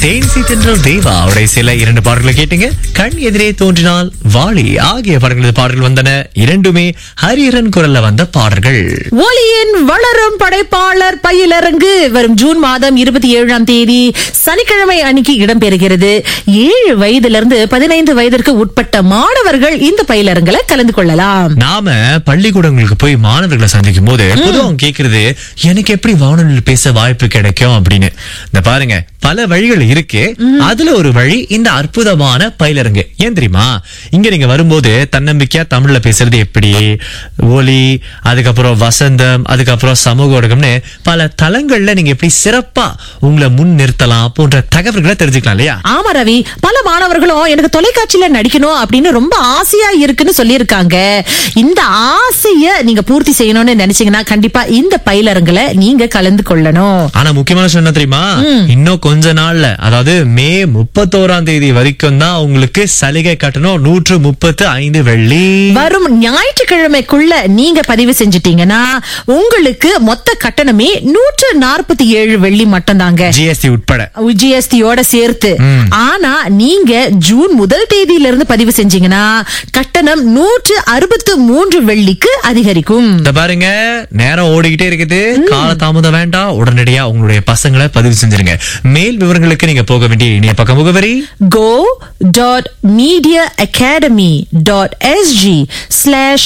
தேன்சி தென்றல் தேவா அவருடைய சில இரண்டு பாடல்களை கேட்டீங்க கண் எதிரே தோன்றினால் வாலி ஆகிய பாடல்களது பாடல்கள் வந்தன இரண்டுமே ஹரிஹரன் குரல்ல வந்த பாடல்கள் ஒலியின் வளரும் படைப்பாளர் பயிலரங்கு வரும் ஜூன் மாதம் இருபத்தி ஏழாம் தேதி சனிக்கிழமை அன்னைக்கு இடம்பெறுகிறது ஏழு வயதிலிருந்து பதினைந்து வயதிற்கு உட்பட்ட மாணவர்கள் இந்த பயிலரங்குல கலந்து கொள்ளலாம் நாம பள்ளிக்கூடங்களுக்கு போய் மாணவர்களை சந்திக்கும் போது பொதுவா அவங்க கேக்குறது எனக்கு எப்படி வானொலியில் பேச வாய்ப்பு கிடைக்கும் அப்படின்னு இந்த பாருங்க பல வழிகள் இருக்கு அதுல ஒரு வழி இந்த அற்புதமான பயிலரங்கு ஏன் தெரியுமா இங்க நீங்க வரும்போது தன்னம்பிக்கையா தமிழ்ல பேசுறது எப்படி ஒலி அதுக்கப்புறம் வசந்தம் அதுக்கப்புறம் சமூக ஊடகம்னு பல தளங்கள்ல நீங்க எப்படி சிறப்பா உங்களை முன் நிறுத்தலாம் போன்ற தகவல்களை தெரிஞ்சுக்கலாம் இல்லையா ஆமா ரவி பல மாணவர்களும் எனக்கு தொலைக்காட்சியில நடிக்கணும் அப்படின்னு ரொம்ப ஆசையா இருக்குன்னு சொல்லியிருக்காங்க இந்த ஆசைய நீங்க பூர்த்தி செய்யணும்னு நினைச்சீங்கன்னா கண்டிப்பா இந்த பயிலரங்குல நீங்க கலந்து கொள்ளணும் ஆனா முக்கியமான விஷயம் என்ன தெரியுமா இன்னும் கொஞ்ச நாள்ல அதாவது மே முப்பத்தோராம் தேதி வரைக்கும் தான் உங்களுக்கு சலுகை கட்டணம் நூற்று முப்பத்து ஐந்து வெள்ளி வரும் ஞாயிற்றுக்கிழமைக்குள்ள நீங்க பதிவு செஞ்சிட்டீங்கன்னா உங்களுக்கு மொத்த கட்டணமே நூற்று நாற்பத்தி ஏழு வெள்ளி மட்டும் தாங்க ஜிஎஸ்டி உட்பட ஜிஎஸ்டியோட சேர்த்து ஆனா நீங்க ஜூன் முதல் தேதியில இருந்து பதிவு செஞ்சீங்கன்னா கட்டணம் நூற்று அறுபத்து மூன்று வெள்ளிக்கு அதிகரிக்கும் இந்த பாருங்க நேரம் ஓடிக்கிட்டே இருக்குது கால தாமதம் வேண்டாம் உடனடியா உங்களுடைய பசங்களை பதிவு செஞ்சிருங்க மேல் விவரங்களுக்கு நீங்க போக வேண்டிய இணைய பக்க முகவரி go dot media academy dot sg slash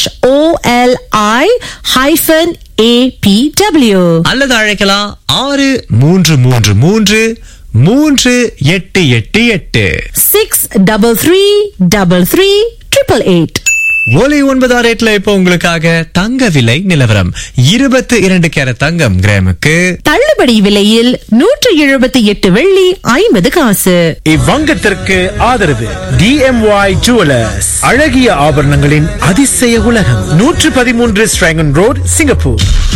oli hyphen apw அல்லது அழைக்கலாம் ஆறு மூன்று மூன்று மூன்று மூன்று எட்டு எட்டு எட்டு six double three double three triple eight ஒலி ஒன்பதாம் ரேட்ல இப்போ உங்களுக்காக தங்க விலை நிலவரம் இருபத்தி இரண்டு கேரட் தங்கம் கிராமுக்கு தள்ளுபடி விலையில் நூற்று எழுபத்தி எட்டு வெள்ளி ஐம்பது காசு இவ்வங்கத்திற்கு ஆதரவு டிஎம்ஒய் ஜுவலர்ஸ் அழகிய ஆபரணங்களின் அதிசய உலகம் நூற்று பதிமூன்று ஸ்ட்ராங்கன் ரோட் சிங்கப்பூர்